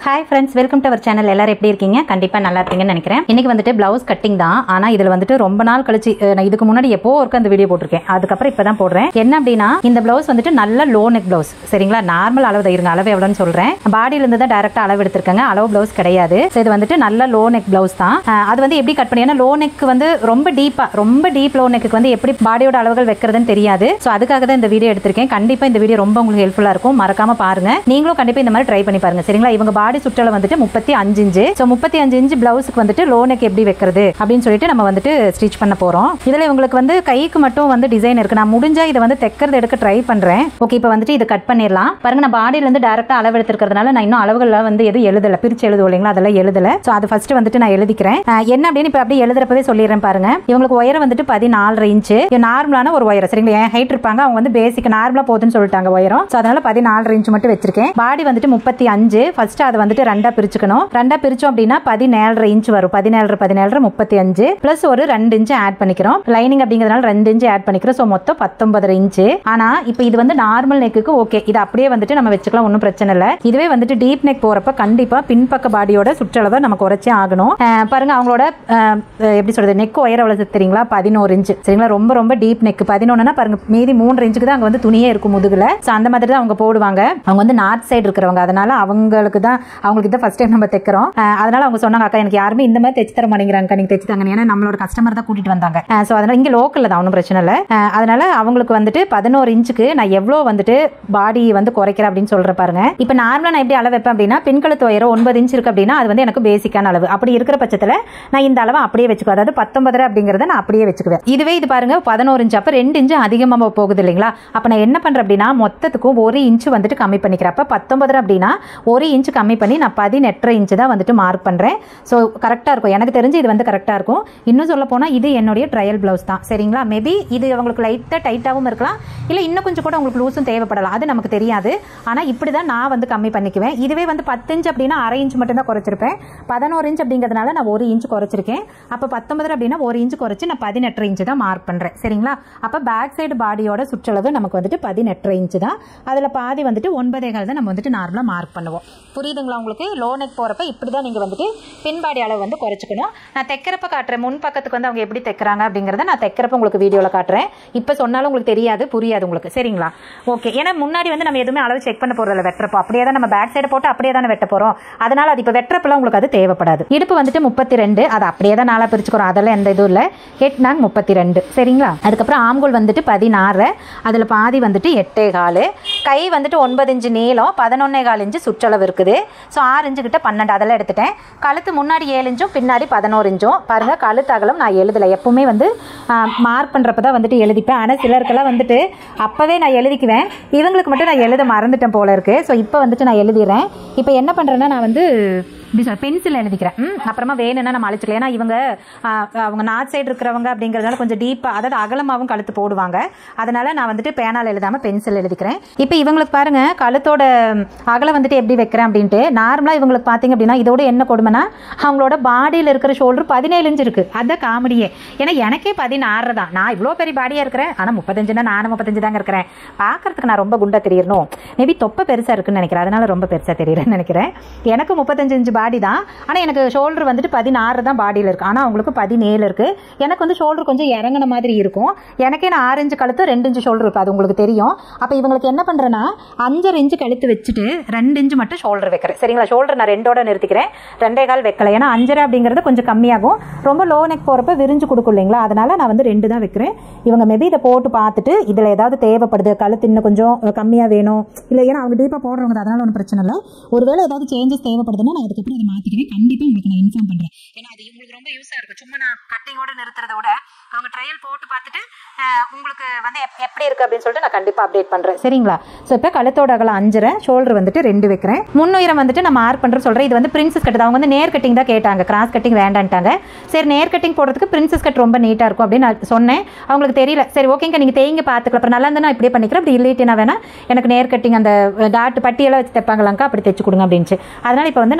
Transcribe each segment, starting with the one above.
hi friends welcome to our channel எல்லாரும் எப்படி இருக்கீங்க கண்டிப்பாக நல்லா இருப்பீங்கன்னு நினைக்கிறேன் இன்னைக்கு வந்துட்டு பிளவுஸ் கட்டிங் தான் ஆனால் இதில் வந்துட்டு ரொம்ப நாள் கழிச்சு அஹ், நான் இதுக்கு முன்னாடி எப்போ ஒருக்க அந்த வீடியோ போட்டிருக்கேன் அதுக்கப்புறம் இப்போ தான் போடுறேன் என்ன அப்படின்னா இந்த பிளவுஸ் வந்துட்டு நல்ல லோ நெக் பிளவுஸ் சரிங்களா நார்மல் அளவு தான் இருங்க அளவு எவ்வளோன்னு சொல்கிறேன் பாடியிலேருந்து தான் டேரெக்டாக அளவு எடுத்திருக்காங்க அளவு பிளவுஸ் கிடையாது ஸோ இது வந்துட்டு நல்ல லோ நெக் பிளவுஸ் தான் அஹ், அது வந்து எப்படி கட் பண்ணி ஏன்னா லோ நெக் வந்து ரொம்ப டீப்பாக ரொம்ப டீப் லோ நெக்கு வந்து எப்படி பாடியோட அளவுகள் வைக்கிறதுன்னு தெரியாது ஸோ அதுக்காக தான் இந்த வீடியோ எடுத்திருக்கேன் கண்டிப்பாக இந்த வீடியோ ரொம்ப உங்களுக்கு ஹெல்ப்ஃபுல்லாக இருக்கும் மறக்காம பாருங்க நீங்களும் கண்டிப்பாக இந்த மாதிரி ட்ரை பண்ணி பாருங்க சரிங்களா இவங்க பாடி சுற்றளவு வந்துட்டு முப்பத்தி அஞ்சு இன்ச்சு ஸோ முப்பத்தி அஞ்சு இன்ச்சு பிளவுஸுக்கு வந்துட்டு லோ நெக் எப்படி வைக்கிறது அப்படின்னு சொல்லிட்டு நம்ம வந்துட்டு ஸ்டிச் பண்ண போகிறோம் இதில் இவங்களுக்கு வந்து கைக்கு மட்டும் வந்து டிசைன் இருக்கு நான் முடிஞ்சா இதை வந்து தைக்கிறது எடுக்க ட்ரை பண்ணுறேன் ஓகே இப்போ வந்துட்டு இது கட் பண்ணிடலாம் பாருங்க நான் பாடியிலேருந்து டேரெக்டாக அளவு எடுத்துருக்கிறதுனால நான் இன்னும் அளவுகள்லாம் வந்து எதுவும் எழுதலை பிரிச்சு எழுதுவோம் இல்லைங்களா அதெல்லாம் எழுதலை ஸோ அது ஃபர்ஸ்ட் வந்துட்டு நான் எழுதிக்கிறேன் அஹ் என்ன அப்படின்னு இப்போ அப்படியே எழுதுறப்பவே சொல்லிடுறேன் பாருங்க இவங்களுக்கு உயரம் வந்துட்டு பதினாலரை இன்ச்சு நார்மலான ஒரு உயரம் சரிங்களா என் ஹைட் இருப்பாங்க அவங்க வந்து பேசிக் நார்மலாக போகுதுன்னு சொல்லிட்டாங்க உயரம் ஸோ அதனால பதினாலரை இன்ச் மட்டும் வச்சிருக்கேன் பாடி வந்துட்டு முப்பத்தி அஞ்சு ஃபர்ஸ்ட் அதை வந்துட்டு ரெண்டா பிரிச்சுக்கணும் ரெண்டா பிரிச்சோம் அப்படின்னா பதினேழரை இன்ச் வரும் பதினேழரை பதினேழரை முப்பத்தி அஞ்சு பிளஸ் ஒரு ரெண்டு இன்ச்சு ஆட் பண்ணிக்கிறோம் லைனிங் அப்படிங்கிறதுனால ரெண்டு இன்ச்சு ஆட் பண்ணிக்கிறோம் ஸோ மொத்தம் பத்தொன்பதரை இன்ச்சு ஆனா இப்போ இது வந்து நார்மல் நெக்குக்கு ஓகே இது அப்படியே வந்துட்டு நம்ம வச்சுக்கலாம் ஒன்றும் பிரச்சனை இல்லை இதுவே வந்துட்டு டீப் நெக் போறப்ப கண்டிப்பா பின்பக்க பாடியோட சுற்றளவை நம்ம குறைச்சே ஆகணும் அஹ் பாருங்க அவங்களோட அஹ், எப்படி சொல்றது நெக் உயர எவ்வளவு தெரியுங்களா பதினோரு இன்ச்சு சரிங்களா ரொம்ப ரொம்ப டீப் நெக் பதினொன்னுனா பாருங்க மீதி மூன்று இன்ச்சுக்கு தான் அங்க வந்து துணியே இருக்கும் முதுகுல ஸோ அந்த மாதிரி தான் அவங்க போடுவாங்க அவங்க வந்து நார்த் சைடு இருக்கிறவங்க அதனால அவங்களுக்கு தான் அவங்களுக்கு தான் ஃபர்ஸ்ட் டைம் நம்ம தைக்கிறோம் அஹ், அதனால அவங்க சொன்னாங்க அக்கா எனக்கு யாருமே இந்த மாதிரி தைச்சு தர மாட்டேங்கிறாங்க நீங்க தைச்சு தாங்க ஏன்னா நம்மளோட கஸ்டமர் தான் கூட்டிட்டு வந்தாங்க ஸோ அதனால இங்க லோக்கல்ல தான் ஒன்றும் பிரச்சனை இல்லை அஹ், அதனால அவங்களுக்கு வந்துட்டு பதினோரு இன்ச்சுக்கு நான் எவ்வளோ வந்துட்டு பாடி வந்து குறைக்கிறேன் அப்படின்னு சொல்ற பாருங்க இப்போ நார்மலாக நான் எப்படி அளவு வைப்பேன் அப்படின்னா பெண்களுக்கு உயரம் ஒன்பது இன்ச் இருக்கு அப்படின்னா அது வந்து எனக்கு பேசிக்கான அளவு அப்படி இருக்கிற பட்சத்தில் நான் இந்த அளவை அப்படியே வச்சுக்குவேன் அதாவது பத்தொன்பதரை அப்படிங்கிறத நான் அப்படியே வச்சுக்குவேன் இதுவே இது பாருங்க பதினோரு இன்ச் அப்போ ரெண்டு இன்ச்சு அதிகமாக போகுது இல்லைங்களா அப்போ நான் என்ன பண்றேன் அப்படின்னா மொத்தத்துக்கும் ஒரு இன்ச்சு வந்துட்டு கம்மி பண்ணிக்கிறேன் அப்போ பத்தொன்பதரை அப்படின்னா ஒரு இன்ச் கம்மி பண்ணி நான் பதினெட்டரை இன்ச்சு தான் வந்துட்டு மார்க் பண்றேன் ஸோ கரெக்டாக இருக்கும் எனக்கு தெரிஞ்சு இது வந்து கரெக்டாக இருக்கும் இன்னும் சொல்ல போனால் இது என்னுடைய ட்ரையல் பிளவுஸ் தான் சரிங்களா மேபி இது அவங்களுக்கு லைட்டாக டைட்டாகவும் இருக்கலாம் இல்லை இன்னும் கொஞ்சம் கூட உங்களுக்கு லூஸும் தேவைப்படலாம் அது நமக்கு தெரியாது ஆனால் இப்படி தான் நான் வந்து கம்மி பண்ணிக்குவேன் இதுவே வந்து பத்து இன்ச் அப்படின்னா அரை இன்ச் மட்டும் தான் குறைச்சிருப்பேன் பதினோரு இன்ச் அப்படிங்கிறதுனால நான் ஒரு இன்ச் குறைச்சிருக்கேன் அப்போ பத்தொன்பது அப்படின்னா ஒரு இன்ச் குறைச்சி நான் பதினெட்டரை இன்ச் தான் மார்க் பண்ணுறேன் சரிங்களா அப்போ பேக் சைடு பாடியோட சுற்றளவு நமக்கு வந்துட்டு பதினெட்டரை இன்ச் தான் அதில் பாதி வந்துட்டு ஒன்பதே கால் தான் நம்ம வந்துட்டு நார்மலாக மார்க் பண்ணுவோம் புரியுதுங்களா உங்களுக்கு லோ நெக் போகிறப்ப இப்படி தான் நீங்கள் வந்துட்டு பின்பாடி அளவு வந்து குறைச்சிக்கணும் நான் தைக்கிறப்ப காட்டுறேன் முன் பக்கத்துக்கு வந்து அவங்க எப்படி தைக்கிறாங்க அப்படிங்கிறத நான் தைக்கிறப்ப உங்களுக்கு வீடியோவில் காட்டுறேன் இப்போ சொன்னாலும் உங்களுக்கு தெரியாது புரியாது உங்களுக்கு சரிங்களா ஓகே ஏன்னா முன்னாடி வந்து நம்ம எதுவுமே அளவு செக் பண்ண போகிறதில்ல வெட்டுறப்போ அப்படியே தான் நம்ம பேக் சைடு போட்டு அப்படியே தானே வெட்ட போகிறோம் அதனால அது இப்போ வெட்டுறப்பெல்லாம் உங்களுக்கு அது தேவைப்படாது இடுப்பு வந்துட்டு முப்பத்தி ரெண்டு அது அப்படியே தான் நாளாக பிரிச்சுக்கிறோம் அதெல்லாம் எந்த இதுவும் இல்லை ஹெட் நாங் முப்பத்தி ரெண்டு சரிங்களா அதுக்கப்புறம் ஆம்கோல் வந்துட்டு பதினாறு அதில் பாதி வந்துட்டு எட்டே கால் கை வந்துட்டு ஒன்பது இன்ச்சு நீளம் பதினொன்னே கால் இன்ச்சு சுற்றளவு இருக்குது ஸோ ஆறு இன்ச்சு கிட்ட பன்னெண்டு அதெல்லாம் எடுத்துட்டேன் கழுத்து முன்னாடி ஏழு இன்ச்சும் பின்னாடி பதினோரு இன்ச்சும் பாருங்க கழுத்து அகலம் நான் எழுதலை எப்பவுமே வந்து மார்க் பண்ணுறப்ப தான் வந்துட்டு எழுதிப்பேன் ஆனால் சிலருக்கெல்லாம் வந்துட்டு அப்போவே நான் எழுதிக்குவேன் இவங்களுக்கு மட்டும் நான் எழுத மறந்துட்டேன் போல இருக்கு ஸோ இப்போ வந்துட்டு நான் எழுதிடுறேன் இப்போ என்ன பண்ணுறேன்னா நான் வந்து இப்படி சார் பென்சில் எழுதிக்கிறேன் ம், அப்புறமா வேணும்னா நம்ம அழைச்சிக்கலாம் ஏன்னா இவங்க ஆ, அவங்க நார்த் சைடு இருக்கிறவங்க அப்படிங்கிறதுனால கொஞ்சம் டீப்பாக அதாவது அகலமாகவும் கழுத்து போடுவாங்க அதனால நான் வந்துட்டு பேனால் எழுதாமல் பென்சில் எழுதிக்கிறேன் இப்போ இவங்களுக்கு பாருங்க கழுத்தோட அகலம் வந்துட்டு எப்படி வைக்கிறேன் அப்படின்ட்டு நார்மலாக இவங்களுக்கு பார்த்தீங்க அப்படின்னா இதோட என்ன கொடுமைனா அவங்களோட பாடியில் இருக்கிற ஷோல்டர் பதினேழு இன்ச் இருக்கு அதான் காமெடியே ஏன்னா எனக்கே பதினாறு தான் நான் இவ்வளோ பெரிய பாடியாக இருக்கிறேன் ஆனால் முப்பத்தஞ்சுனா நானும் முப்பத்தஞ்சு தாங்க இருக்கிறேன் பார்க்கறதுக்கு நான் ரொம்ப குண்டா தெரியணும் மேபி தொப்பை பெருசாக இருக்குன்னு நினைக்கிறேன் அதனால ரொம்ப பெருசாக தெரியுறேன்னு நினைக்கிறேன் எனக்கு முப்பத்தஞ்சு இன்ச்சு பாடி தான் ஆனால் எனக்கு ஷோல்டர் வந்துட்டு பதினாறு தான் பாடியில் இருக்கு ஆனால் அவங்களுக்கு பதினேழு இருக்கு எனக்கு வந்து ஷோல்டர் கொஞ்சம் இறங்கின மாதிரி இருக்கும் எனக்கே நான் ஆறு இன்ச்சு கழுத்து ரெண்டு இன்ச்சு ஷோல்டர் இருக்கு அது உங்களுக்கு தெரியும் அப்போ இவங்களுக்கு என்ன பண்ணுறேன்னா அஞ்சரை இன்ச்சு கழுத்து வச்சுட்டு ரெண்டு இன்ச்சு மட்டும் ஷோல்டர் வைக்கிறேன் சரிங்களா ஷோல்டர் நான் ரெண்டோட நிறுத்திக்கிறேன் ரெண்டே கால் வைக்கல ஏன்னா அஞ்சரை அப்படிங்கிறது கொஞ்சம் கம்மியாகும் ரொம்ப லோ நெக் போகிறப்ப விரிஞ்சு கொடுக்கும் இல்லைங்களா அதனால நான் வந்து ரெண்டு தான் வைக்கிறேன் இவங்க மேபி இதை போட்டு பார்த்துட்டு இதில் ஏதாவது தேவைப்படுது கழுத்து இன்னும் கொஞ்சம் கம்மியாக வேணும் இல்லை ஏன்னா அவங்க டீப்பாக போடுறவங்க தான், அதனால ஒன்றும் பிரச்சனை இல்லை ஒருவேளை ஏதாவது சேஞ்சஸ் தேவைப்படுதுன்னா நான் அதுக்கப்புறம் அதை மாற்றிக்கிறேன் கண்டிப்பாக உங்களுக்கு நான் இன்ஃபார்ம் பண்ணுறேன் ஏன்னா அது உங்களுக்கு ரொம்ப யூஸாக இருக்கும் சும்மா நான் கட்டிங்கோட நிறுத்துறத விட அவங்க ட்ரையல் போட்டு பார்த்துட்டு அஹ், உங்களுக்கு வந்து எப்- எப்படி இருக்கு அப்படின்னு சொல்லிட்டு நான் கண்டிப்பாக அப்டேட் பண்ணுறேன் சரிங்களா ஸோ இப்போ கழுத்தோட அகலம் அஞ்சரை ஷோல்டர் வந்துட்டு ரெண்டு வைக்கிறேன் முன்னுயரம் வந்துட்டு நான் மார்க் பண்ணுற சொல்கிறேன் இது வந்து பிரின்சஸ் கட் அவங்க வந்து நேர் கட்டிங் தான் கேட்டாங்க கிராஸ் கட்டிங் வேண்டான்ட்டாங்க சரி நேர் கட்டிங் போடுறதுக்கு பிரின்சஸ் கட் ரொம்ப நீட்டாக இருக்கும் அப்படின்னு நான் சொன்னேன் அவங்களுக்கு தெரியல சரி ஓகேங்க நீங்கள் தேய்ங்க பார்த்துக்கலாம் அப்புறம் நல்லா இருந்தா நான் இப்படியே பண்ணிக்கிறேன் அப்படி இல்லைட்டினா வேணா எனக்கு நேர் கட்டிங் அந்த டாட் பட்டியெல்லாம் வச்சு தைப்பாங்களாங்க்கா அப்படி தைச்சு கொடுங்க அப்படின்ச்சு அதனால இப்போ வந்து நான் பிரின்சஸ்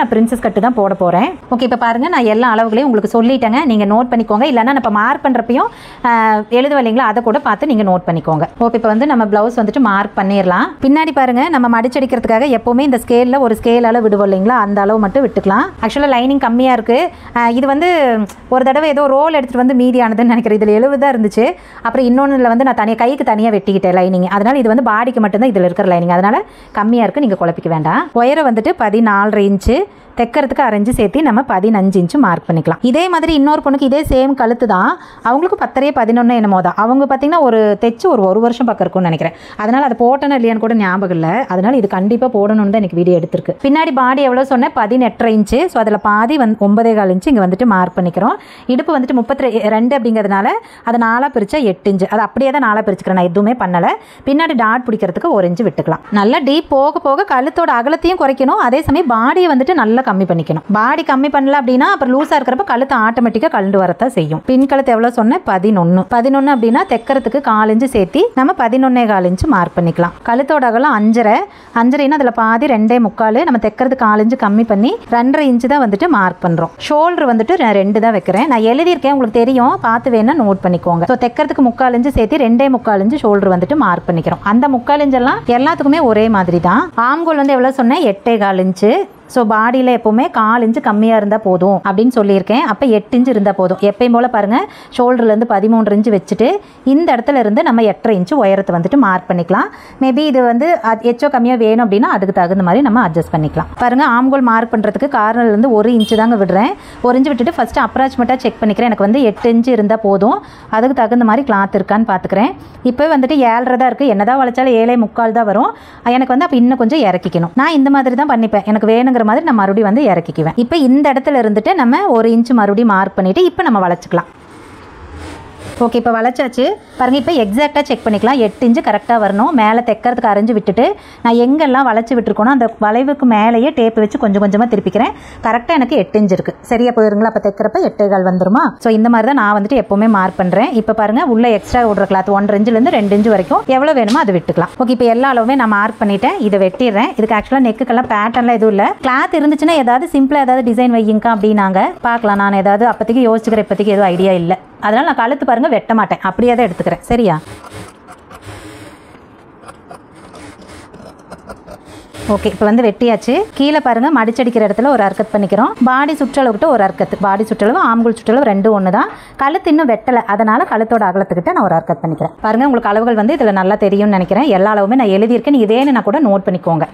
பிரின்சஸ் கட்டு தான் போட போகிறேன் ஓகே இப்போ பாருங்கள் நான் எல்லா அளவுகளையும் உங்களுக்கு சொல்லிட்டேங்க நீங்கள் நோட் பண்ணிக்கோங்க இல்லைன்னா நான் இப்போ மார்க் பண்ணுறப்பையும் எழுதுவ இல்லைங்களா அதை கூட பார்த்து நீங்கள் நோட் பண்ணிக்கோங்க ஓகே இப்போ வந்து நம்ம ப்ளவுஸ் வந்துட்டு மார்க் பண்ணிடலாம் பின்னாடி பாருங்கள் நம்ம மடிச்சடிக்கிறதுக்காக எப்போவுமே இந்த ஸ்கேலில் ஒரு ஸ்கேல் அளவு விடுவோம் இல்லைங்களா அந்த அளவு மட்டும் விட்டுக்கலாம் ஆக்சுவலாக லைனிங் கம்மியாக இருக்குது இது வந்து ஒரு தடவை ஏதோ ரோல் எடுத்துகிட்டு வந்து மீதியானதுன்னு நினைக்கிறேன் இதில் எழுபது தான் இருந்துச்சு அப்புறம் இன்னொன்றில் வந்து நான் தனியாக கைக்கு தனியாக வெட்டிக்கிட்டேன் லைனிங் அதனால் இது வந்து பாடிக்கு மட்டும்தான் இதில் இருக்கிற லைனிங் அதனால் கம்மியாக இருக்குது நீங்கள் குழப்பிக்க வேண்டாம் ஒயரை வந்துட்டு பதினாலரை இன்ச்சு தைக்கிறதுக்கு அரைஞ்சு சேர்த்து நம்ம பதினஞ்சு இன்ச்சு மார்க் பண்ணிக்கலாம் இதே மாதிரி இன்னொரு பொண்ணுக்கு இதே சேம் கழுத்து தான் அவங்களுக்கு பத்தரையே பதினொன்று என்னமோ தான் அவங்க பார்த்தீங்கன்னா ஒரு தைச்சு ஒரு ஒரு வருஷம் பக்கம் இருக்கும்னு நினைக்கிறேன் அதனால் அது போட்டேன்னு இல்லையான்னு கூட ஞாபகம் இல்லை அதனால் இது கண்டிப்பாக போடணும்னு தான் எனக்கு வீடியோ எடுத்திருக்கு பின்னாடி பாடி எவ்வளோ சொன்னேன் பதினெட்டரை இன்ச்சு ஸோ அதில் பாதி வந்து ஒன்பதே கால் இன்ச்சு இங்கே வந்துட்டு மார்க் பண்ணிக்கிறோம் இடுப்பு வந்துட்டு முப்பத்தி ரெண்டு அப்படிங்கிறதுனால அதை நாலாக பிரித்தா எட்டு இன்ச்சு அது அப்படியே தான் நாலாக பிரிச்சுக்கிறேன் நான் எதுவுமே பண்ணலை பின்னாடி டாட் பிடிக்கிறதுக்கு ஒரு இன்ச்சு விட்டுக்கலாம் நல்லா டீப் போக போக கழுத்தோட அகலத்தையும் குறைக்கணும் அதே சமயம் பாடியை வந்துட்டு நல்லா கம்மி பண்ணிக்கணும் பாடி கம்மி பண்ணல அப்படின்னா அப்புறம் லூஸாக இருக்கிறப்ப கழுத்து ஆட்டோமேட்டிக்காக கலண்டு வரத்தான் செய்யும் பின் கழுத்து எவ்வளோ சொன்னேன் பதினொன்று பதினொன்று அப்படின்னா தைக்கிறதுக்கு கால் இன்ச்சு சேர்த்தி நம்ம பதினொன்னே கால் இன்ச்சு மார்க் பண்ணிக்கலாம் கழுத்தோட அகலம் அஞ்சரை அஞ்சரைன்னா அதில் பாதி ரெண்டே முக்கால் நம்ம தைக்கிறது கால் இன்ச்சு கம்மி பண்ணி ரெண்டரை இன்ச்சு தான் வந்துட்டு மார்க் பண்ணுறோம் ஷோல்டர் வந்துட்டு நான் ரெண்டு தான் வைக்கிறேன் நான் எழுதியிருக்கேன் உங்களுக்கு தெரியும் பார்த்து வேணா நோட் பண்ணிக்கோங்க ஸோ தைக்கிறதுக்கு முக்கால் இன்ச்சு சேர்த்து ரெண்டே முக்கால் இன்ச்சு ஷோல்டர் வந்துட்டு மார்க் பண்ணிக்கிறோம் அந்த முக்கால் இன்ச்செல்லாம் எல்லாத்துக்குமே ஒரே மாதிரி தான் ஆம்கோல் வந்து எவ்வளோ சொன்னேன் எட்டே கால் இன்ச்சு ஸோ பாடியில் எப்போவுமே கால் இன்ச்சு கம்மியாக இருந்தால் போதும் அப்படின்னு சொல்லியிருக்கேன் அப்போ எட்டு இன்ச்சு இருந்தால் போதும் எப்பயும் போல் பாருங்கள் ஷோல்டர்லேருந்து பதிமூன்று இன்ச்சு வச்சுட்டு இந்த இடத்துல இருந்து நம்ம எட்டரை இன்ச்சு உயரத்தை வந்துட்டு மார்க் பண்ணிக்கலாம் மேபி இது வந்து அது எச்சோ கம்மியாக வேணும் அப்படின்னா அதுக்கு தகுந்த மாதிரி நம்ம அட்ஜஸ்ட் பண்ணிக்கலாம் பாருங்கள் ஆம்கோல் மார்க் பண்ணுறதுக்கு கார்னர்லேருந்து ஒரு இன்ச்சு தாங்க விடுறேன் ஒரு இன்ச்சு விட்டுட்டு ஃபஸ்ட்டு அப்ராச்மெண்ட்டாக செக் பண்ணிக்கிறேன் எனக்கு வந்து எட்டு இன்ச்சு இருந்தால் போதும் அதுக்கு தகுந்த மாதிரி கிளாத் இருக்கான்னு பார்த்துக்கிறேன் இப்போ வந்துட்டு ஏழரை தான் இருக்குது என்னதான் வளைச்சாலும் ஏழை முக்கால் தான் வரும் எனக்கு வந்து அப்போ இன்னும் கொஞ்சம் இறக்கிக்கணும் நான் இந்த மாதிரி தான் பண்ணிப்பேன் எனக்கு வேணுங்கிற மாதிரி நான் மறுபடியும் வந்து இறக்கிக்குவேன் இப்போ இந்த இடத்துல இருந்துட்டு நம்ம ஒரு இன்ச்சு மறுபடியும் மார்க் பண்ணிவிட்டு இப்போ நம்ம வளைச்சிக்கலாம் ஓகே இப்போ வளைச்சாச்சு பாருங்கள் இப்போ எக்ஸாக்டாக செக் பண்ணிக்கலாம் எட்டு இன்ச்சு கரெக்டாக வரணும் மேலே தைக்கிறதுக்கு அரைஞ்சு விட்டுட்டு நான் எங்கெல்லாம் வளைச்சி விட்டுருக்கோனோ அந்த வளைவுக்கு மேலேயே டேப் வச்சு கொஞ்சம் கொஞ்சமாக திருப்பிக்கிறேன் கரெக்டாக எனக்கு எட்டு இன்ச்சு இருக்குது சரியா போயிருங்களா அப்போ தைக்கிறப்ப எட்டே கால் வந்துருமா ஸோ இந்த மாதிரி தான் நான் வந்துட்டு எப்போவுமே மார்க் பண்ணுறேன் இப்போ பாருங்கள் உள்ள எக்ஸ்ட்ரா விடுற கிளாத் ஒன்றரை இன்ச்சுலேருந்து ரெண்டு இன்ச்சு வரைக்கும் எவ்வளோ வேணுமோ அது விட்டுக்கலாம் ஓகே இப்போ எல்லா அளவுமே நான் மார்க் பண்ணிட்டேன் இதை வெட்டிடுறேன் இதுக்கு ஆக்சுவலாக நெக்குக்கெல்லாம் பேட்டர்ன்லாம் எதுவும் இல்லை கிளாத் இருந்துச்சுன்னா ஏதாவது சிம்பிளாக ஏதாவது டிசைன் வையுங்கக்கா அப்படின்னாங்க பார்க்கலாம் நான் ஏதாவது அப்போதைக்கு யோசிச்சுக்கிறேன் இப்போதைக்கு எதுவும் ஐடியா இல்லை அதனால் நான் கழுத்து பாருங்கள் வெட்ட மாட்டேன் அப்படியே தான் எடுத்துக்கிறேன் சரியா ஓகே இப்போ வந்து வெட்டியாச்சு கீழே பாருங்க மடிச்சடிக்கிற இடத்துல ஒரு அர்க்கத் பண்ணிக்கிறோம் பாடி சுற்றளவுக்கிட்ட ஒரு அர்க்கத்து பாடி சுற்றளவு ஆம்குள் சுற்றளவு ரெண்டும் ஒன்று தான் கழுத்து இன்னும் வெட்டலை அதனால கழுத்தோட அகலத்துக்கிட்ட நான் ஒரு அர்க்கத் பண்ணிக்கிறேன் பாருங்க உங்களுக்கு அளவுகள் வந்து இதில் நல்லா தெரியும்னு நினைக்கிறேன் எல்லா அளவுமே நான் எழுதியிருக்கேன் நீங்கள் வேணும்னா கூட நோட் பண்ணிக்கோங்க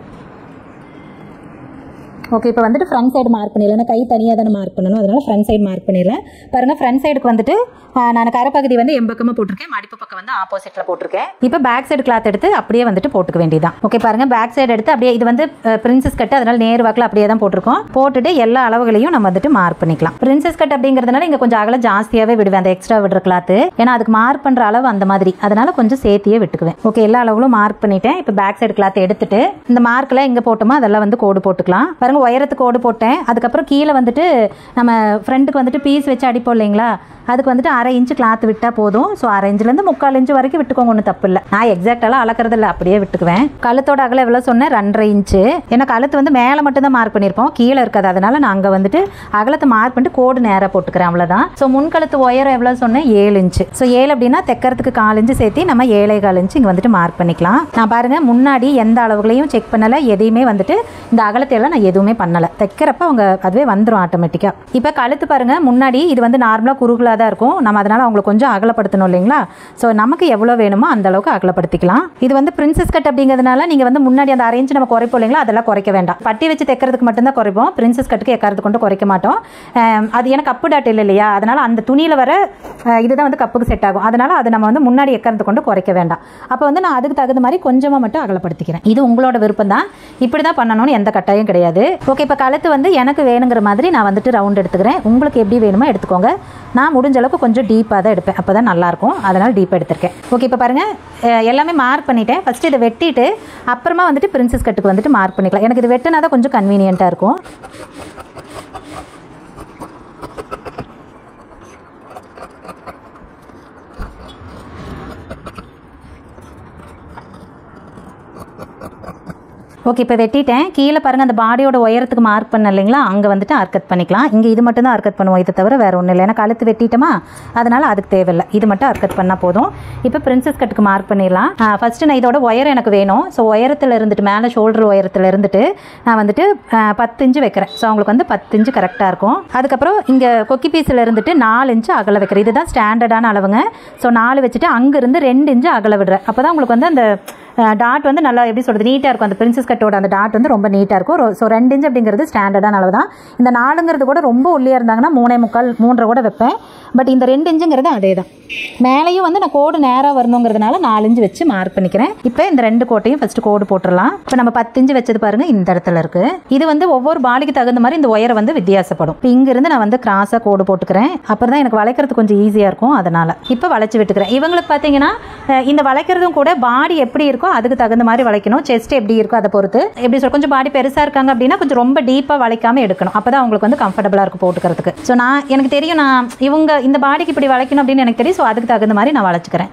ஓகே இப்போ வந்துட்டு ஃப்ரண்ட் சைடு மார்க் பண்ணிடலாம் நான் கை தனியாக தானே மார்க் பண்ணணும் அதனால ஃப்ரண்ட் சைடு மார்க் பண்ணிடலாம் பாருங்கள் ஃப்ரண்ட் சைடுக்கு வந்துட்டு ஆ, நான் கரைப்பகுதி வந்து எம்பக்கமாக போட்டிருக்கேன் மடிப்பு பக்கம் வந்து ஆப்போசிட்டில் போட்டிருக்கேன் இப்போ பேக் சைடு கிளாத் எடுத்து அப்படியே வந்துட்டு போட்டுக்க வேண்டியதான் ஓகே பாருங்கள் பேக் சைடு எடுத்து அப்படியே இது வந்து பிரின்சஸ் கட் அதனால நேர் வாக்கில் அப்படியே தான் போட்டிருக்கோம் போட்டுட்டு எல்லா அளவுகளையும் நம்ம வந்துட்டு மார்க் பண்ணிக்கலாம் பிரின்சஸ் கட் அப்படிங்கிறதுனால இங்கே கொஞ்சம் அகலம் ஜாஸ்தியாகவே விடுவேன் அந்த எக்ஸ்ட்ரா விடுற கிளாத்து ஏன்னா அதுக்கு மார்க் பண்ணுற அளவு அந்த மாதிரி அதனால கொஞ்சம் சேர்த்தியே விட்டுக்குவேன் ஓகே எல்லா அளவுகளும் மார்க் பண்ணிட்டேன் இப்போ பேக் சைடு கிளாத் எடுத்துட்டு இந்த மார்க்கில் எங்கே போட்டோமோ அதெல்லாம் வந்து கோடு போட்டுக்கலாம் பாருங்க உயரத்துக்கு கோடு போட்டேன் அதுக்கப்புறம் கீழே வந்துட்டு நம்ம ஃப்ரண்ட்டுக்கு வந்துட்டு பீஸ் வச்சு அடிப்போம் இல்லைங்களா அதுக்கு வந்துட்டு அரை இன்ச்சு கிளாத் விட்டால் போதும் ஸோ அரை இன்ச்சுலேருந்து முக்கால் இன்ச்சு வரைக்கும் விட்டுக்கோங்க ஒன்றும் தப்பு இல்லை நான் எக்ஸாக்டாலாம் அளக்கிறது இல்லை அப்படியே விட்டுக்குவேன் கழுத்தோட அகலம் எவ்வளோ சொன்னேன் ரெண்டரை இன்ச்சு ஏன்னா கழுத்து வந்து மேலே மட்டும் தான் மார்க் பண்ணியிருப்போம் கீழே இருக்காது அதனால நான் அங்கே வந்துட்டு அகலத்தை மார்க் பண்ணிட்டு கோடு நேராக போட்டுக்கிறேன் அவ்வளோதான் ஸோ முன்கழுத்து உயரம் எவ்வளோ சொன்னேன் ஏழு இன்ச்சு ஸோ ஏழு அப்படின்னா தைக்கிறதுக்கு கால் இன்ச்சு சேர்த்து நம்ம ஏழை கால் இன்ச்சு இங்கே வந்துட்டு மார்க் பண்ணிக்கலாம் நான் பாருங்கள் முன்னாடி எந்த அளவுகளையும் செக் பண்ணலை எதையுமே வந்துட்டு இந்த அகலத்தை எல்லாம் நான் எதுவுமே பண்ணலை தைக்கிறப்ப அவங்க அதுவே வந்துடும் ஆட்டோமேட்டிக்காக இப்போ கழுத்து பாருங்கள் முன்னாடி இது வந்து நார்மலாக குறுகலாக தான் இருக்கும் நம்ம அதனால் அவங்களை கொஞ்சம் அகலப்படுத்தணும் இல்லைங்களா ஸோ நமக்கு எவ்வளோ வேணுமோ அந்த அளவுக்கு அகலப்படுத்திக்கலாம் இது வந்து பிரின்சஸ் கட் அப்படிங்கிறதுனால நீங்கள் வந்து முன்னாடி அந்த அரேஞ்ச் நம்ம குறைப்போம் இல்லைங்களா அதெல்லாம் குறைக்க வேண்டாம் பட்டி வச்சு தைக்கிறதுக்கு மட்டும்தான் குறைப்போம் பிரின்சஸ் கட்டுக்கு எக்காரத்து கொண்டு குறைக்க மாட்டோம் அஹ் அது ஏன்னா கப்பு டாட் இல்லை இல்லையா அதனால் அந்த துணியில் வர அஹ் இதுதான் வந்து கப்புக்கு செட் ஆகும் அதனால் அது நம்ம வந்து முன்னாடி எக்கரத்து கொண்டு குறைக்க வேண்டாம் அப்போ வந்து நான் அதுக்கு தகுந்த மாதிரி கொஞ்சமாக மட்டும் அகலப்படுத்திக்கிறேன் இது உங்களோட விருப்பம் தான் இப்படி தான் பண்ணணும்னு எந்த கட்டாயம் கிடையாது ஓகே இப்போ கழுத்து வந்து எனக்கு வேணுங்கிற மாதிரி நான் வந்துட்டு ரவுண்ட் எடுத்துக்கிறேன் உங்களுக்கு எப்படி வேணுமோ எடுத்துக்கோங்க நான் முடிஞ்ச அளவுக்கு கொஞ்சம் டீப்பாக தான் எடுப்பேன் அப்போ தான் நல்லாயிருக்கும் அதனால் டீப்பாக எடுத்திருக்கேன் ஓகே இப்போ பாருங்கள் அஹ் எல்லாமே மார்க் பண்ணிட்டேன் ஃபஸ்ட்டு இதை வெட்டிட்டு அப்புறமா வந்துட்டு பிரின்சஸ் கட்டுக்கு வந்துட்டு மார்க் பண்ணிக்கலாம் எனக்கு இது வெட்டினா தான் கொஞ்சம் கன்வீனியண்ட்டாக இருக்கும் ஓகே இப்போ வெட்டிட்டேன் கீழே பாருங்கள் அந்த பாடியோட உயரத்துக்கு மார்க் பண்ண இல்லைங்களா அங்கே வந்துட்டு அர்க்கத் பண்ணிக்கலாம் இங்கே இது மட்டும் தான் அர்க்கத் பண்ணுவோம் இதை தவிர வேறு ஒன்றும் இல்லை ஏன்னா கழுத்து வெட்டிட்டோமா அதனால் அதுக்கு தேவையில்லை இது மட்டும் அர்க்கத் பண்ணால் போதும் இப்போ பிரின்சஸ் கட்டுக்கு மார்க் பண்ணிடலாம் ஃபஸ்ட்டு நான் இதோட உயரம் எனக்கு வேணும் ஸோ உயரத்தில் இருந்துட்டு மேலே ஷோல்டர் உயரத்தில் இருந்துட்டு நான் வந்துட்டு ஆஹ், பத்து இன்ச்சு வைக்கிறேன் ஸோ அவங்களுக்கு வந்து பத்து இன்ச்சு கரெக்டாக இருக்கும் அதுக்கப்புறம் இங்கே கொக்கி பீஸில் இருந்துட்டு நாலு இன்ச்சு அகல வைக்கிறேன் இதுதான் ஸ்டாண்டர்டான அளவுங்க ஸோ நாலு வச்சுட்டு அங்கேருந்து ரெண்டு இன்ச்சு அகல விடுறேன் அப்போ தான் உங்களுக்கு வந்து அந்த டாட் வந்து நல்லா எப்படி சொல்கிறது நீட்டாக இருக்கும் அந்த பிரின்சஸ் கட்டோட அந்த டாட் வந்து ரொம்ப நீட்டாக இருக்கும் ஸோ ரெண்டு இன்ச் அப்படிங்கிறது ஸ்டாண்டர்டான அளவு தான் இந்த நாலுங்கிறது கூட ரொம்ப ஒல்லியாக இருந்தாங்கன்னா மூணே முக்கால் மூன்றரை கூட வைப்பேன் பட் இந்த ரெண்டு இன்ச்சுங்கிறது அதே தான் மேலேயும் வந்து நான் கோடு நேராக வரணுங்கிறதுனால நாலு இன்ச்சு வச்சு மார்க் பண்ணிக்கிறேன் இப்போ இந்த ரெண்டு கோட்டையும் ஃபஸ்ட்டு கோடு போட்டுடலாம் இப்போ நம்ம பத்து இன்ச்சு வச்சது பாருங்க இந்த இடத்துல இருக்கு இது வந்து ஒவ்வொரு பாடிக்கு தகுந்த மாதிரி இந்த உயரம் வந்து வித்தியாசப்படும் இப்போ இங்கிருந்து நான் வந்து கிராஸாக கோடு போட்டுக்கிறேன் அப்புறம் தான் எனக்கு வளைக்கிறது கொஞ்சம் ஈஸியாக இருக்கும் அதனால இப்போ வளைச்சு விட்டுக்கிறேன் இவங்களுக்கு பார்த்தீங்கன்னா அஹ், இந்த வளைக்கிறதும் கூட பாடி எப்படி இருக்கோ அதுக்கு தகுந்த மாதிரி வளைக்கணும் செஸ்ட் எப்படி இருக்கோ அதை பொறுத்து எப்படி சொல்ல கொஞ்சம் பாடி பெருசாக இருக்காங்க அப்படின்னா கொஞ்சம் ரொம்ப டீப்பாக வளைக்காம எடுக்கணும் அப்போ தான் அவங்களுக்கு வந்து கம்ஃபர்டபுளாக இருக்கும் போட்டுக்கிறதுக்கு ஸோ நான் எனக்கு தெரியும் நான் இவங்க இந்த பாடிக்கு இப்படி வளைக்கணும் அப்படின்னு எனக்கு தெரியும் ஸோ அதுக்கு தகுந்த மாதிரி நான் வளைச்சிக்கிறேன்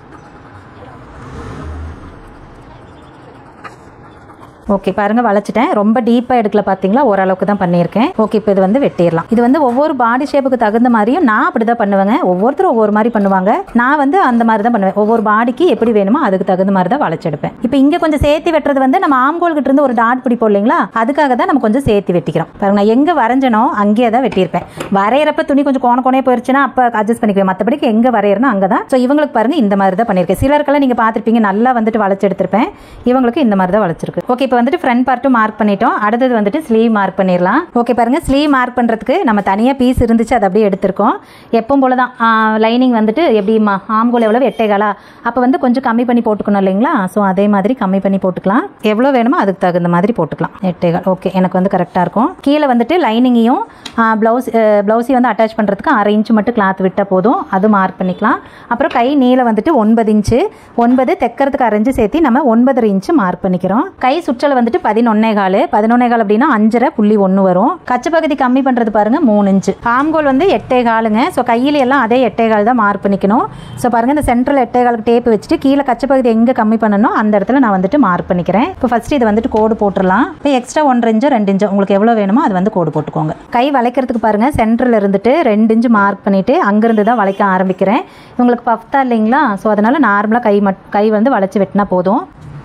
ஓகே பாருங்க வளைச்சிட்டேன் ரொம்ப டீப்பாக எடுக்கல பார்த்தீங்களா ஓரளவுக்கு தான் பண்ணியிருக்கேன் ஓகே இப்போ இது வந்து வெட்டிடலாம் இது வந்து ஒவ்வொரு பாடி ஷேப்புக்கு தகுந்த மாதிரியும் நான் அப்படி தான் பண்ணுவேங்க ஒவ்வொருத்தரும் ஒவ்வொரு மாதிரி பண்ணுவாங்க நான் வந்து அந்த மாதிரி தான் பண்ணுவேன் ஒவ்வொரு பாடிக்கு எப்படி வேணுமோ அதுக்கு தகுந்த மாதிரி தான் வளைச்செடுப்பேன் இப்போ இங்கே கொஞ்சம் சேர்த்து வெட்டுறது வந்து நம்ம ஆம்கோல் கிட்ட இருந்து ஒரு டாட் பிடிப்போம் இல்லைங்களா அதுக்காக தான் நம்ம கொஞ்சம் சேர்த்து வெட்டிக்கிறோம் பாருங்க நான் எங்கே வரைஞ்சனோ அங்கேயே தான் வெட்டியிருப்பேன் வரைகிறப்ப துணி கொஞ்சம் கோண கோணையே போயிருச்சுன்னா அப்போ அட்ஜஸ்ட் பண்ணிக்குவேன் மற்றபடிக்கு எங்கே வரையறனோ அங்கே தான் ஸோ இவங்களுக்கு பாருங்க இந்த மாதிரி தான் பண்ணியிருக்கேன் சிலருக்கெல்லாம் நீங்கள் பார்த்துருப்பீங்க நல்லா வந்துட்டு வளைச்சு எடுத்திருப்பேன் இவங்களுக்கு இந்த மாதிரி தான் வளைச்சிருக்கு ஓகே இப்போ வந்துட்டு ஃப்ரண்ட் பார்ட்டும் மார்க் பண்ணிட்டோம் அடுத்தது வந்துட்டு ஸ்லீவ் மார்க் பண்ணிடலாம் ஓகே பாருங்க ஸ்லீவ் மார்க் பண்ணுறதுக்கு நம்ம தனியாக பீஸ் இருந்துச்சு அதை அப்படியே எடுத்திருக்கோம் எப்பவும் போல தான் லைனிங் வந்துட்டு எப்படி ஆம்கோல் எவ்வளோ எட்டேகாலா அப்போ வந்து கொஞ்சம் கம்மி பண்ணி போட்டுக்கணும் இல்லைங்களா ஸோ அதே மாதிரி கம்மி பண்ணி போட்டுக்கலாம் எவ்வளோ வேணுமோ அதுக்கு தகுந்த மாதிரி போட்டுக்கலாம் எட்டேகால் ஓகே எனக்கு வந்து கரெக்டாக இருக்கும் கீழே வந்துட்டு லைனிங்கையும் ப்ளவுஸ் ப்ளவுஸையும் வந்து அட்டாச் பண்ணுறதுக்கு அரை இன்ச்சு மட்டும் கிளாத் விட்டால் போதும் அது மார்க் பண்ணிக்கலாம் அப்புறம் கை நீளம் வந்துட்டு ஒன்பது இன்ச்சு ஒன்பது தைக்கிறதுக்கு அரைஞ்சு சேர்த்து நம்ம ஒன்பதரை இன்ச்சு மார்க் பண்ணிக்கிறோம் கை சுற்றல் வந்துட்டு பதினொன்னே கால் பதினொன்னே கால் அப்படின்னா அஞ்சரை புள்ளி ஒன்று வரும் கச்சை பகுதி கம்மி பண்ணுறது பாருங்க மூணு இன்ச்சு ஆம்கோல் வந்து எட்டே காலுங்க ஸோ கையில எல்லாம் அதே எட்டே கால் தான் மார்க் பண்ணிக்கணும் ஸோ பாருங்க இந்த சென்ட்ரல் எட்டே காலுக்கு டேப் வச்சுட்டு கீழே கச்சை பகுதி எங்கே கம்மி பண்ணணும் அந்த இடத்துல நான் வந்துட்டு மார்க் பண்ணிக்கிறேன் இப்போ ஃபர்ஸ்ட் இது வந்துட்டு கோடு போட்டுடலாம் இப்போ எக்ஸ்ட்ரா ஒன்றரை இன்ச்சு ரெண்டு இன்ச்சு உங்களுக்கு எவ்வளோ வேணுமோ அது வந்து கோடு போட்டுக்கோங்க கை வளைக்கிறதுக்கு பாருங்க சென்டரில் இருந்துட்டு ரெண்டு இன்ச்சு மார்க் பண்ணிட்டு அங்கிருந்து தான் வளைக்க ஆரம்பிக்கிறேன் உங்களுக்கு பஃப்தா இல்லைங்களா ஸோ அதனால நார்மலாக கை மட் கை வந்து வளைச்சி வெட்டினா போதும்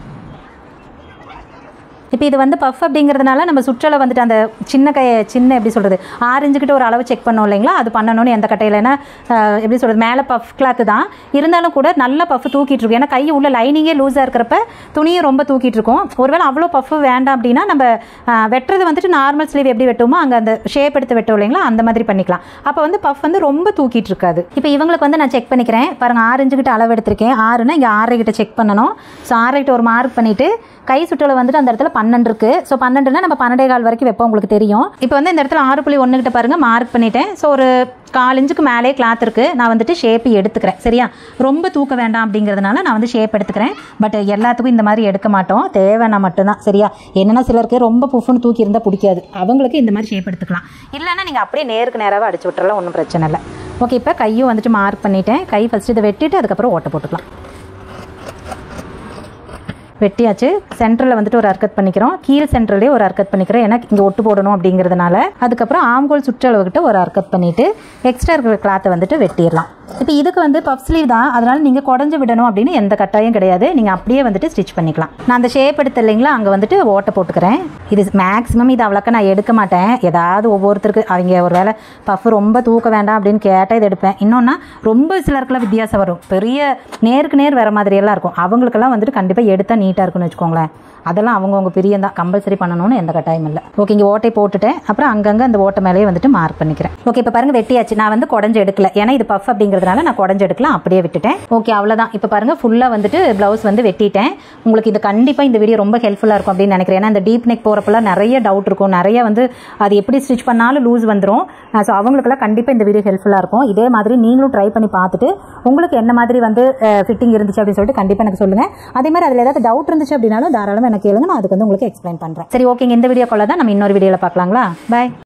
இப்போ இது வந்து பஃப் அப்படிங்கிறதுனால நம்ம சுற்றலை வந்துட்டு அந்த சின்ன கையை சின்ன எப்படி சொல்கிறது ஆறு இன்ச்சுக்கிட்ட ஒரு அளவு செக் பண்ணோம் இல்லைங்களா அது பண்ணணும்னு எந்த கட்டையில் ஏன்னா அஹ், எப்படி சொல்கிறது மேலே பஃப் கிளாத்து தான் இருந்தாலும் கூட நல்ல பஃப் தூக்கிட்டு இருக்கும் ஏன்னா கை உள்ள லைனிங்கே லூஸாக இருக்கிறப்ப துணியும் ரொம்ப தூக்கிட்டு இருக்கும் ஒருவேளை அவ்வளோ பஃப் வேண்டாம் அப்படின்னா நம்ம அஹ், வெட்டுறது வந்துட்டு நார்மல் ஸ்லீவ் எப்படி வெட்டுவோமோ அங்கே அந்த ஷேப் எடுத்து வெட்டோம் இல்லைங்களா அந்த மாதிரி பண்ணிக்கலாம் அப்போ வந்து பஃப் வந்து ரொம்ப தூக்கிட்டு இருக்காது இப்போ இவங்களுக்கு வந்து நான் செக் பண்ணிக்கிறேன் பாருங்க ஆறு இன்ச்சுக்கிட்ட அளவு எடுத்திருக்கேன் ஆறுனா இங்கே ஆறரை கிட்ட செக் பண்ணணும் ஸோ ஆறரை கிட்ட ஒரு மார்க் பண்ணிட்டு கை சுற்றலை வந்துட்டு அந்த இடத்துல பன்னெண்டு இருக்கு ஸோ பன்னெண்டுனா நம்ம பன்னெண்டே கால் வரைக்கும் வைப்போம் உங்களுக்கு தெரியும் இப்போ வந்து இந்த இடத்துல ஆறு புள்ளி ஒன்று கிட்ட பாருங்க மார்க் பண்ணிட்டேன் ஸோ ஒரு கால் இன்ச்சுக்கு மேலே கிளாத் இருக்கு நான் வந்துட்டு ஷேப் எடுத்துக்கிறேன் சரியா ரொம்ப தூக்க வேண்டாம் அப்படிங்கிறதுனால நான் வந்து ஷேப் எடுத்துக்கிறேன் பட் எல்லாத்துக்கும் இந்த மாதிரி எடுக்க மாட்டோம் தேவைன்னா மட்டும்தான் சரியா என்னன்னா சிலருக்கு ரொம்ப புஃப்னு தூக்கி இருந்தால் பிடிக்காது அவங்களுக்கு இந்த மாதிரி ஷேப் எடுத்துக்கலாம் இல்லைன்னா நீங்கள் அப்படியே நேருக்கு நேராக அடிச்சு விட்டுறலாம் ஒன்றும் பிரச்சனை இல்லை ஓகே இப்போ கையும் வந்துட்டு மார்க் பண்ணிட்டேன் கை ஃபஸ்ட்டு இதை வெட்டிட்டு அதுக்கப்புறம் ஓட்ட போட்டுக்கலாம் வெட்டியாச்சு சென்டரில் வந்துட்டு ஒரு அர்க்கத் பண்ணிக்கிறோம் கீழ் சென்டர்லேயே ஒரு அர்க்கத் பண்ணிக்கிறோம் ஏன்னா இங்கே ஒட்டு போடணும் அப்படிங்கிறதுனால அதுக்கப்புறம் ஆம்கோல் சுற்றளவுக்கிட்ட ஒரு அர்க்கத் பண்ணிவிட்டு எக்ஸ்ட்ரா இருக்கிற கிளாத்தை வந்துட்டு வெட்டிடலாம் இப்போ இதுக்கு வந்து பஃப் ஸ்லீவ் தான் அதனால் நீங்கள் குடஞ்சு விடணும் அப்படின்னு எந்த கட்டாயம் கிடையாது நீங்கள் அப்படியே வந்துட்டு ஸ்டிச் பண்ணிக்கலாம் நான் அந்த ஷேப் எடுத்து இல்லைங்களா அங்கே வந்துட்டு ஓட்டை போட்டுக்கிறேன் இது மேக்ஸிமம் இது அவ்வளோக்கா நான் எடுக்க மாட்டேன் ஏதாவது ஒவ்வொருத்தருக்கு அவங்க ஒரு வேளை பஃப் ரொம்ப தூக்க வேண்டாம் அப்படின்னு கேட்டால் இது எடுப்பேன் இன்னொன்னா ரொம்ப சிலருக்குலாம் வித்தியாசம் வரும் பெரிய நேருக்கு நேர் வேறு மாதிரியெல்லாம் இருக்கும் அவங்களுக்கெல்லாம் வந்துட்டு கண்டிப்பாக எடுத்தால் நீட்டாக இருக்கும்னு வச்சுக்கோங்களேன் அதெல்லாம் அவங்கவுங்க பிரியம் தான் கம்பல்சரி பண்ணணும்னு எந்த கட்டாயம் இல்லை ஓகே இங்கே ஓட்டை போட்டுட்டேன் அப்புறம் அங்கங்கே அந்த ஓட்டை மேலேயே வந்துட்டு மார்க் பண்ணிக்கிறேன் ஓகே இப்போ பாருங்க வெட்டியாச்சு நான் வந்து குடஞ்சு எடுக்கல ஏன்னா இது பஃப் அப்படிங்கிறதுனால நான் குடஞ்சு எடுக்கலாம் அப்படியே விட்டுட்டேன் ஓகே அவ்வளோதான் இப்போ பாருங்க ஃபுல்லாக வந்துட்டு ப்ளவுஸ் வந்து வெட்டிட்டேன் உங்களுக்கு இது கண்டிப்பாக இந்த வீடியோ ரொம்ப ஹெல்ப்ஃபுல்லாக இருக்கும் அப்படின்னு நினைக்கிறேன் ஏன்னா இந்த டீப் நெக் போகிறப்பெல்லாம் நிறைய டவுட் இருக்கும் நிறைய வந்து அது எப்படி ஸ்டிச் பண்ணாலும் லூஸ் வந்துடும் ஸோ அவங்களுக்கெல்லாம் கண்டிப்பாக இந்த வீடியோ ஹெல்ப்ஃபுல்லாக இருக்கும் இதே மாதிரி நீங்களும் ட்ரை பண்ணி பார்த்துட்டு உங்களுக்கு என்ன மாதிரி வந்து ஃபிட்டிங் இருந்துச்சு அப்படின்னு சொல்லிட்டு கண்டிப்பாக எனக்கு சொல்லுங்கள் அதே மாதிரி அதில் ஏதாவது டவுட் இருந்துச்சு அப்படின்னாலும் தாராளமாக எனக்கு கேளுங்க நான் அதுக்கு வந்து உங்களுக்கு எக்ஸ்பிளைன் பண்ணுறேன் சரி ஓகேங்க இந்த வீடியோ தான் நம்ம இன்னொரு வீடியோவில் பார்க்கலாங்களா பாய்